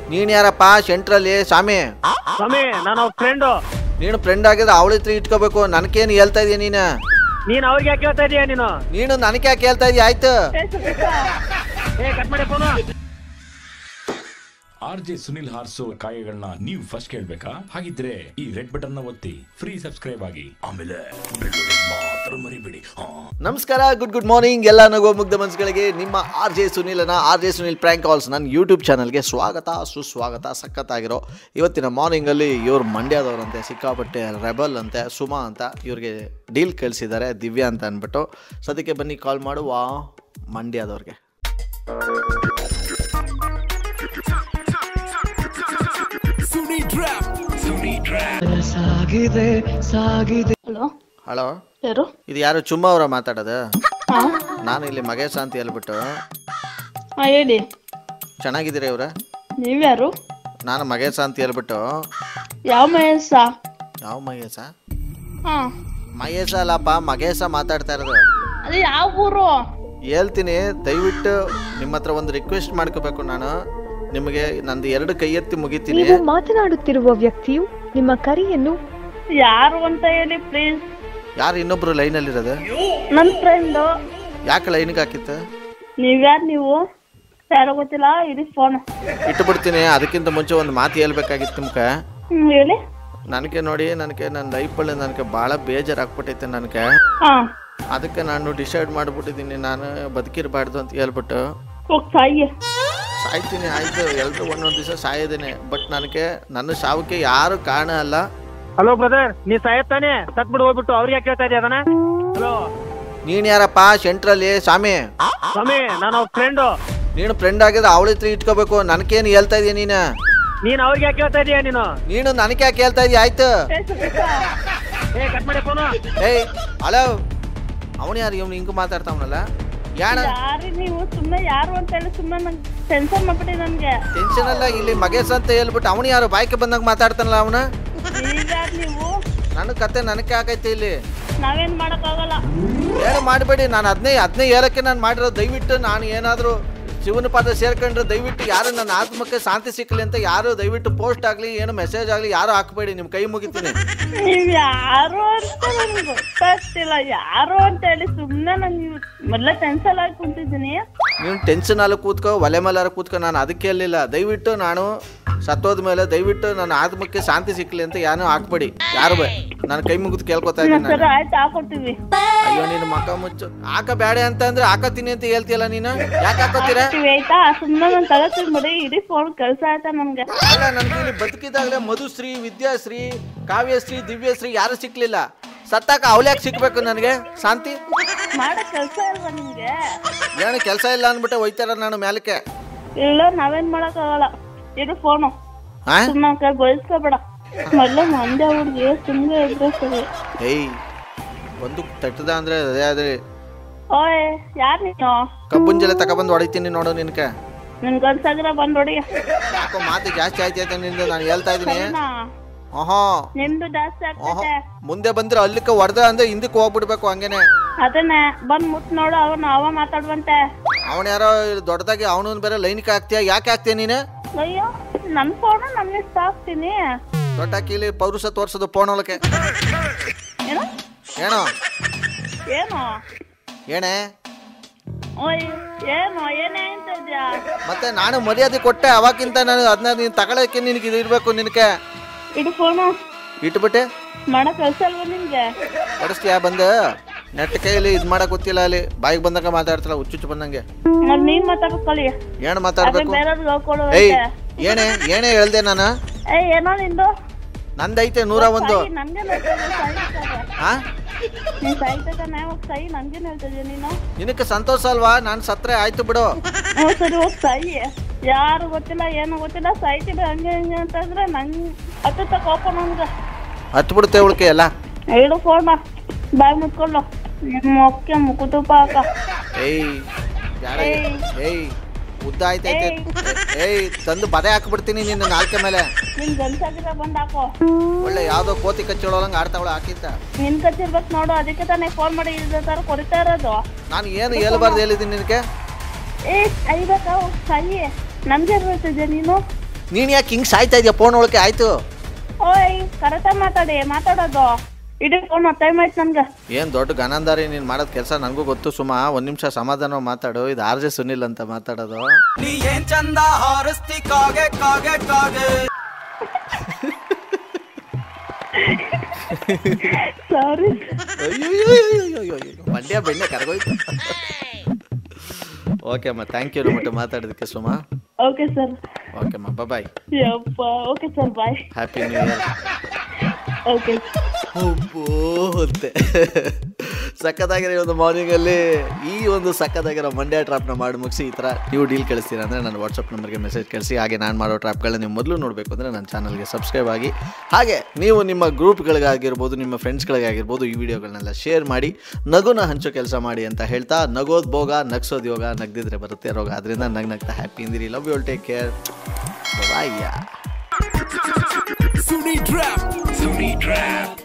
ನೀನ್ ಯಾರಪ್ಪ ಸೆಂಟ್ರಲ್ಲಿ ಸ್ವಾಮಿ ಸ್ವಾಮಿ ನಾನು ಅವ್ರ ಫ್ರೆಂಡು ನೀನು ಫ್ರೆಂಡ್ ಆಗಿದ್ರೆ ಅವಳ ಹತ್ರ ಇಟ್ಕೋಬೇಕು ನನಗೇನು ಹೇಳ್ತಾ ಇದೀಯ ನೀನು ನೀನ್ ಅವ್ರಿಗೆ ಯಾಕೆ ಹೇಳ್ತಾ ಇದೀಯ ನೀನು ನೀನು ನನಗೆ ಯಾಕೆ ಹೇಳ್ತಾ ಇದೀಯ ಆಯ್ತು ಏ ಕಟ್ ಮಾಡಿ ಫೋನು ಆರ್ ಜೆ ಸುನಿಲ್ ಹಾರ್ಸೋ ಕಾಯಗಳನ್ನ ನೀವು ಫಸ್ಟ್ ಕೇಳ್ಬೇಕಾ ಹಾಗಿದ್ರೆ ಈ ರೆಡ್ ಬಟನ್ ನ ಒತ್ತಿ ಫ್ರೀ ಸಬ್ಸ್ಕ್ರೈಬ್ ಆಗಿ ಆಮೇಲೆ ಬೆಳ್ಳುಳ್ಳಿ ಮಾತ್ರ ಮರಿಬೇಡಿ ಹಾ ನಮಸ್ಕಾರ ಗುಡ್ ಗುಡ್ ಮಾರ್ನಿಂಗ್ ಎಲ್ಲ ನಗೋ ಮುಗ್ಧ ಮನಸ್ಸುಗಳಿಗೆ ನಿಮ್ಮ ಆರ್ ಜೆ ಸುನಿಲನ R J Sunil prank calls ನನ್ನ ಯೂಟ್ಯೂಬ್ ಚಾನಲ್ಗೆ ಸ್ವಾಗತ ಸುಸ್ವಾಗತ ಸಖತ್ತಾಗಿರೋ ಇವತ್ತಿನ ಮಾರ್ನಿಂಗಲ್ಲಿ ಇವ್ರು ಮಂಡ್ಯದವರಂತೆ ಸಿಕ್ಕಾಪಟ್ಟೆ ರೆಬಲ್ ಅಂತೆ ಸುಮಾ ಅಂತ ಇವ್ರಿಗೆ ಡೀಲ್ ಕಳಿಸಿದ್ದಾರೆ ದಿವ್ಯಾ ಅಂತ ಅಂದ್ಬಿಟ್ಟು ಸದ್ಯಕ್ಕೆ ಬನ್ನಿ ಕಾಲ್ ಮಾಡುವ ಮಂಡ್ಯದವ್ರಿಗೆ ಹಲೋ ಹಲೋ ಯಾರು ಇದು ಯಾರು ಚುಮ್ಮ ಅವರ ಮಾತಾಡೋದು ಹಾ ನಾನು ಇಲ್ಲಿ ಮಗೇಶ ಅಂತ ಹೇಳ್ಬಿಟ್ಟು ಹಾ ಹೇಳಿ ಚೆನ್ನಾಗಿದ್ದೀರಾ ಇವ್ರ ನೀವ್ಯಾರು ನಾನು ಮಗೇಶ ಅಂತ ಹೇಳ್ಬಿಟ್ಟು ಯಾವ ಮಹೇಶ ಯಾವ ಮಹೇಶ ಹಾ ಮಹೇಶ ಅಲ್ಲಪ್ಪ ಮಗೇಶ ಮಾತಾಡ್ತಾ ಇರೋದು ಅದು ಯಾವ ಊರು ಹೇಳ್ತೀನಿ ದಯವಿಟ್ಟು ನಿಮ್ಮ ಹತ್ರ ಒಂದು ರಿಕ್ವೆಸ್ಟ್ ಮಾಡ್ಕೋಬೇಕು ನಾನು ನಿಮಗೆ ನಂದು ಎರಡು ಕೈ ಎತ್ತಿ ಮುಗಿತೀನಿ ನೀವು ಮಾತನಾಡುತ್ತಿರುವ ವ್ಯಕ್ತಿಯು ನಿಮ್ಮ ಕರೆಯನ್ನು ಯಾರು ಅಂತ ಹೇಳಿ ಪ್ಲೀಸ್ ಯಾರು ಇನ್ನೊಬ್ರು ಲೈನಲ್ಲಿರೋದು ನನ್ನ ಫ್ರೆಂಡು ಯಾಕೆ ಲೈನ್ಗೆ ಹಾಕಿತ್ತು ನೀವ್ಯಾರು ನೀವು ಯಾರೋ ಗೊತ್ತಿಲ್ಲ ಇಡಿ ಫೋನ್ ಇಟ್ಬಿಡ್ತೀನಿ ಅದಕ್ಕಿಂತ ಮುಂಚೆ ಒಂದು ಮಾತು ಹೇಳ್ಬೇಕಾಗಿತ್ತು ನಿಮ್ಗೆ ಹ್ಮ್ ಹೇಳಿ ನನಗೆ ನೋಡಿ ನನಗೆ ನನ್ನ ಲೈಫಲ್ಲಿ ನನಗೆ ಭಾಳ ಬೇಜಾರಾಗ್ಬಿಟ್ಟೈತೆ ನನಗೆ ಹಾ ಅದಕ್ಕೆ ನಾನು ಡಿಸೈಡ್ ಮಾಡಿಬಿಟ್ಟಿದ್ದೀನಿ ನಾನು ಬದುಕಿರಬಾರ್ದು ಅಂತ ಹೇಳ್ಬಿಟ್ಟು ಹೋಗ್ ಸಾಯಿ ಸಾಯ್ತೀನಿ ಆಯಿತು ಎಲ್ಲರೂ ಒಂದೊಂದು ದಿವಸ ಸಾಯೋದೇನೆ ಬಟ್ ನನಗೆ ನನ್ನ ಸಾವಕ್ಕೆ ಯಾರು ಕಾರಣ ಅಲ್ಲ ಹಲೋ ಬ್ರದರ್ ನೀ ಸಾಯತ್ತಾನೆ ಸತ್ಬಿಡು ಹೋಗ್ಬಿಟ್ಟು ಅವ್ರಿಗೆ ಯಾಕೆ ಹೇಳ್ತಾ ಇದೀಯ ಅದನ್ನ ಹಲೋ ನೀನು ಯಾರಪ್ಪ ಸೆಂಟ್ರಲ್ಲಿ ಸ್ವಾಮಿ ಸ್ವಾಮಿ ನಾನು ಅವ್ರ ಫ್ರೆಂಡು ನೀನು ಫ್ರೆಂಡ್ ಆಗಿದ್ರೆ ಅವಳ ಹತ್ರ ಇಟ್ಕೋಬೇಕು ನನಗೇನು ಹೇಳ್ತಾ ಇದೀಯ ನೀನು ನೀನ್ ಅವ್ರಿಗೆ ಯಾಕೆ ಹೇಳ್ತಾ ಇದೀಯ ನೀನು ನೀನು ನನಗೆ ಯಾಕೆ ಹೇಳ್ತಾ ಇದೀಯ ಆಯ್ತು ಏ ಕಟ್ ಮಾಡಿ ಫೋನು ಏಯ್ ಹಲೋ ಅವನು ಯಾರು ಇವ್ನು ಹಿಂಗೆ ಮಾತಾಡ್ತಾವನಲ್ಲ ಯಾಣ ಯಾರು ನೀವು ಸುಮ್ಮನೆ ಯಾರು ಅಂತ ಹೇಳಿ ಸುಮ್ಮನೆ ನಂಗೆ ಟೆನ್ಷನ್ ಮಾಡ್ಬಿಡಿ ನನಗೆ ಟೆನ್ಷನ್ ಅಲ್ಲ ಇಲ್ಲಿ ಮಗೇಶ್ ಅಂತ ಹೇಳ್ಬಿಟ್ಟು ಅವನು ಯಾರು ಬಾಯ್ಕೆ ಬಂದಾಗ ಮಾತಾಡ್ತಾನಲ್ಲ ಅವನು ನೀವ್ಯಾರು ನೀವು ನನ್ನ ಕತೆ ನನಗೆ ಆಗೈತೆ ಇಲ್ಲಿ ನಾವೇನ್ ಮಾಡಕ್ಕಾಗಲ್ಲ ಏನು ಮಾಡಬೇಡಿ ನಾನು ಅದನ್ನೇ ಅದನ್ನೇ ಹೇಳಕ್ಕೆ ನಾನು ಮಾಡಿರೋದು ದಯವಿಟ್ಟು ನಾನು ಏನಾದರೂ ಶಿವನ ಪಾದ ಸೇರ್ಕೊಂಡ್ರೆ ದಯವಿಟ್ಟು ಯಾರು ನನ್ನ ಆತ್ಮಕ್ಕೆ ಶಾಂತಿ ಸಿಕ್ಕಲಿ ಅಂತ ಯಾರು ದಯವಿಟ್ಟು ಪೋಸ್ಟ್ ಆಗಲಿ ಏನು ಮೆಸೇಜ್ ಆಗಲಿ ಯಾರು ಹಾಕಬೇಡಿ ನಿಮ್ಮ ಕೈ ಮುಗಿತೀನಿ ನೀವ್ ಯಾರು ಅಂತ ನನ್ಗೆ ಗೊತ್ತಾಗ್ತಿಲ್ಲ ಯಾರು ಅಂತ ಹೇಳಿ ಸುಮ್ನೆ ನಾನು ಮೊದಲ ಟೆನ್ಷನ್ ಆಗಿ ಕುಂತಿದ್ದೀನಿ ನೀನು ಟೆನ್ಷನ್ ಅಲ್ಲಿ ಕೂತ್ಕೋ ಒಲೆ ಮೇಲಾರ ಕೂತ್ಕೋ ನಾನು ಅದಕ್ಕೆ ಹೇಳಿಲ್ಲ ದಯವಿಟ್ಟು ನಾನು ಸತ್ತೋದ ಮೇಲೆ ದಯವಿಟ್ಟು ನನ್ನ ಆತ್ಮಕ್ಕೆ ಶಾಂತಿ ಸಿಕ್ಕಲಿ ಅಂತ ಯಾರು ಹಾಕ್ಬೇಡಿ ಯಾರು ಬೇ ನಾನು ಕೈ ಮುಗಿದು ಕೇಳ್ಕೊತಾ ಇದ್ದೀನಿ ಸರಿ ನಾನು ಆಯ್ತು ಹಾಕೊಡ್ತೀವಿ ಅಯ್ಯೋ ನಿನ್ನ ಮಕ್ಕ ಮುಚ್ಚು ಹಾಕ ಬೇಡ ಅಂತ ಅಂದ್ರೆ ಹಾಕತ್ತೀನಿ ಅಂತ ಹೇಳ್ತೀಯಲ್ಲ ನೀನು ಯಾಕೆ ಹಾಕೋತೀರಾ ಹಾಕ್ತೀವಿ ಆಯ್ತಾ ಸುಮ್ನೆ ನಾನು ತಗೋತೀನಿ ಬಿಡಿ ಇಡೀ ಫೋನ್ ಕೆಲಸ ಆಯ್ತಾ ನಮ್ಗೆ ಅಲ್ಲ ನನ್ಗೆ ಇಲ್ಲಿ ಬದುಕಿದಾಗಲೇ ಮಧುಶ್ರೀ ವಿದ್ಯಾಶ್ರೀ ಕಾವ್ಯಶ್ರೀ ದಿವ್ಯಶ್ರೀ ಯಾರು ಸಿಕ್ಲಿಲ್ಲ ಸತ್ತಾಕ ಅವಳ್ಯಾಕೆ ಸಿಕ್ಬೇಕು ನನಗೆ ಶಾಂತಿ ಮಾಡೋ ಕೆಲಸ ಇಲ್ವಾ ನಿಮ್ಗೆ ಏನು ಕೆಲಸ ಇಲ್ಲ ಅಂದ್ಬಿಟ್ಟೆ ಹೋಯ್ತಾರ ನಾನು ಮೇಲಕ್ಕೆ ಇಲ್ಲ ನಾವೇನ್ ಮಾಡಕ್ಕಾಗಲ್ಲ ಇಡು ಫೋನು ಹಾ ಸುಮ್ಮನೆ ಕೈ ಬಯಸ್ಕೋಬೇಡ ಮೊದಲು ಮಂಡ್ಯ ಹುಡುಗಿ ಸುಮ್ಮನೆ ಇದ್ರೆ ಸರಿ ಏಯ್ ಒಂದು ತಟ್ಟದ ಅಂದ್ರೆ ಅದೇ ಅದೇ ಓಯ್ ಯಾರು ನೀನು ಕಬ್ಬುನ್ ಜಲೆ ತಗೊಬಂದು ಹೊಡಿತೀನಿ ನೋಡು ನಿನ್ಕೆ ನಿನ್ ಗಂಡ್ಸಾಗಿರ ಬಂದ್ ನೋಡಿ ಯಾಕೋ ಮಾತು ಜಾಸ್ತಿ ಆಯ್ತೈತೆ ನಿಂದು ನಾನು ಹೇಳ್ತಾ ಇದ್ದೀನಿ ಸರಿನಾ ಓಹೋ ನಿಮ್ದು ಜಾಸ್ತಿ ಓಹೋ ಆಗ್ತೈತೆ ಮುಂದೆ ಬಂದ್ರೆ ಅಲ್ಲಿಕ್ಕೆ ಹೊಡೆದ ಅಂದ್ರೆ ಹಿಂದಕ್ಕೆ ಹೋಗ್ಬಿಡ್ಬೇಕು ಹಂಗೇನೆ ಅದನ್ನೇ ಬಂದ್ ಮುಟ್ ನೋಡು ಅವನ ಅವ ಮಾತಾಡುವಂತೆ ಅವನು ಯಾರೋ ಇಲ್ಲಿ ದೊಡ್ಡದಾಗಿ ಅವನು ಬೇರೆ ಲೈನ್ಗೆ ಹಾಕ್ತೀಯ ಯಾಕೆ ಹಾಕ್ತೀಯ ನೀನು ಅಯ್ಯೋ ನನ್ ಫೋನು ನನ್ನ ಇಷ್ಟ ಹಾಕ್ತೀನಿ ದೊಡ್ಡ ಹಾಕಿಲಿ ಪೌರುಷ ತೋರ್ಸೋದು ಫೋನ್ ಒಳಗೆ ಏನು ಏನೋ ಏನು ಏನೇ ಓಯ್ ಏನು ಏನೇ ಅಂತ ಇದ್ಯಾ ಮತ್ತೆ ನಾನು ಮರ್ಯಾದೆ ಕೊಟ್ಟೆ ಅವಾಗಿಂತ ನಾನು ಅದನ್ನ ನೀನು ತಗೊಳಕ್ಕೆ ನಿನಗೆ ಇದು ಇರಬೇಕು ನಿನಗೆ ಇಡು ಫೋನು ಇಟ್ಬಿಟ್ಟೆ ಮಾಡೋ ಕೆಲ್ಸ ಅಲ್ವಾ ನಿಮ್ಗೆ ಹೊಡಿಸ್ತೀಯ ಬಂದು ನೆಟ್ ಕೈಯಲ್ಲಿ ಇದು ಮಾಡಕ್ ಗೊತ್ತಿಲ್ಲ ಅಲ್ಲಿ ಬಾಯಿಗೆ ಬಂದಾಗ ಮಾತಾಡ್ತಾಳ ಹುಚ್ಚುಚ್ಚು ಬಂದಂಗೆ ಮತ್ ನೀನ್ ಮಾತಾಡ್ಕೊಳ್ಳಿ ಏನು ಅದೇ ಮಾತಾಡ್ಬೇಕು ಬೇರೆಯವ್ರಿಗೆ ಹೋಗ್ಕೊಡು ಏಯ್ ಏನೇ ಏನೇ ಹೇಳ್ದೆ ನಾನು ಏಯ್ ಏನೋ ನಿಂದು ನಂದೈತೆ ನೂರ ಒಂದು ಸಾಯಿ ನನ್ಗೆ ಹೇಳ್ತಿದ್ಯ ಸಾಯಿ ಹಾ ನೀನ್ ಸಾಯ್ತಾನೆ ಹೋಗ್ ಸಾಯಿ ನನ್ಗೇನ್ ಹೇಳ್ತಿದ್ಯ ನೀನು ನಿನಕ್ಕೆ ಸಂತೋಷ ಅಲ್ವಾ ನಾನು ಸತ್ರೆ ಆಯ್ತು ಬಿಡು ಹ್ಞೂ ಸರಿ ಹೋಗ್ ಸಾಯಿ ಯಾರು ಗೊತ್ತಿಲ್ಲ ಏನು ಗೊತ್ತಿಲ್ಲ ಸಾಯ್ತಿದ್ದೆ ಹಂಗೆ ಹಿಂಗೆ ಅಂತಂದ್ರೆ ನಂಗೆ ಹತ್ತತ್ತ ಕೋಪ ನನ್ಗೆ ಹತ್ತು ಬಿಡುತ್ತೆ ಉಳ್ಕೆ ಎಲ್ಲ ಇಡು ಫೋನ ಬಾಯ್ ಮುತ್ಕೊಂಡು ನಿಮ್ಮ ಒಕ್ಕೆ ಮುಕುತುಪ್ಪ ಹಾಕ ಏಯ್ ಬ್ಯಾಡ ಏಯ್. ಏಯ್ ಉದ್ದ ಆಯ್ತೈತೆ ಏಯ್ ತಂದು ಬದೆ ಹಾಕ್ಬಿಡ್ತೀನಿ ನಿನ್ನ ನಾಲ್ಕೆ ಮೇಲೆ ನಿನ್ ಗಂಡ್ಸಾಗಿದ್ರೆ ಬಂದ್ ಹಾಕೋ ಒಳ್ಳೆ ಯಾವ್ದೋ ಕೋತಿ ಕಚ್ಚೋಳಂಗೆ ಆಡ್ತಾವಳ ಹಾಕಿದ್ದ ನಿನ್ ಕಚ್ಚಿರ್ಬೇಕು ನೋಡು ಅದಕ್ಕೆ ತಾನೇ ಫೋನ್ ಮಾಡಿ ಇದ್ರ ತರ ಕೊರಿತಾ ಇರೋದು ನಾನು ಏನು ಹೇಳ್ಬಾರ್ದು ಹೇಳಿದ್ದೀನಿ ನಿನಗೆ ಏ ಸಾಯ್ಬೇಕಾ ಹೋಗ್ ಸಾಯಿ ನಮ್ಗೆ ಹೇಳ್ತಿದ್ಯ ನೀನು ನೀನು ಯಾಕೆ ಹಿಂಗೆ ಸಾಯ್ತಾ ಇದೆಯಾ ಫೋನ್ ಒಳಗೆ ಆಯಿತು ಓಯ್ ಕರೆಕ್ಟಾಗಿ ಮಾತಾಡಿ ಮಾತಾಡೋದು ಇಡೀ ಫೋನ್ ಟೈಮ್ ಆಯ್ತು ನನ್ಗೆ ಏನು ದೊಡ್ಡ ಗನಂದಾರಿ ನೀನು ಮಾಡೋದು ಕೆಲಸ ನನಗೂ ಗೊತ್ತು ಸುಮಾ ಒಂದು ನಿಮಿಷ ಸಮಾಧಾನ ಮಾತಾಡು ಇದು ಆರ್ ಜೆ ಸುನಿಲ್ ಅಂತ ಮಾತಾಡೋದು ನೀ ಏನ್ ಚಂದ ಹಾರಿಸ್ತಿ ಕಾಗೆ ಕಾಗೆ ಕಾಗೆ ಸಾರಿ ಅಯ್ಯೋ ಮಂಡ್ಯ ಬೆಣ್ಣೆ ಕರಗೋಯ್ತು ಓಕೆ ಅಮ್ಮ ಥ್ಯಾಂಕ್ ಯು ಮಟ್ಟ ಮಾತಾಡೋದಕ್ಕೆ ಸುಮಾ ಓಕೆ ಸರ್ ಓಕೆ ಅಮ್ಮ ಬಾಯ್ ಯಪ್ಪ okay sir bye happy new year okay ಅಬ್ಬೋ ಅಂತೆ ಸಖತ್ತಾಗಿರೋ ಈ ಒಂದು ಮಾರ್ನಿಂಗಲ್ಲಿ ಈ ಒಂದು ಸಖತ್ತಾಗಿರೋ ಮಂಡ್ಯ ಟ್ರಾಪ್ನ ಮಾಡಿ ಮುಗಿಸಿ ಈ ಥರ ನೀವು ಡೀಲ್ ಕಳಿಸ್ತೀರಾ ಅಂದರೆ ನನ್ನ ವಾಟ್ಸಪ್ ನಂಬರ್ಗೆ ಮೆಸೇಜ್ ಕಳಿಸಿ ಹಾಗೆ ನಾನು ಮಾಡೋ ಟ್ರಾಪ್ಗಳನ್ನ ನೀವು ಮೊದಲು ನೋಡಬೇಕು ಅಂದರೆ ನನ್ನ ಚಾನಲ್ಗೆ ಸಬ್ಸ್ಕ್ರೈಬ್ ಆಗಿ ಹಾಗೆ ನೀವು ನಿಮ್ಮ ಗ್ರೂಪ್ಗಳಿಗಾಗಿರ್ಬೋದು ನಿಮ್ಮ ಫ್ರೆಂಡ್ಸ್ಗಳಿಗಾಗಿರ್ಬೋದು ಈ ವಿಡಿಯೋಗಳನ್ನೆಲ್ಲ ಶೇರ್ ಮಾಡಿ ನಗುನ ಹಂಚೋ ಕೆಲಸ ಮಾಡಿ ಅಂತ ಹೇಳ್ತಾ ನಗೋದು ಭೋಗ ನಗ್ಸೋದು ಯೋಗ ನಗ್ದಿದ್ರೆ ಬರುತ್ತೆ ರೋಗ ಅದರಿಂದ ನಗ್ ನಗ್ತಾ ಹ್ಯಾಪಿ ಇಂದಿರಿ ಲವ್ ಯು ಟೇಕ್ ಕೇರ್ ಬಾಯ್ಯ ಸುನಿ ಟ್ರ್ಯಾಪ್ ಸುನಿ ಟ್ರ್ಯಾಪ್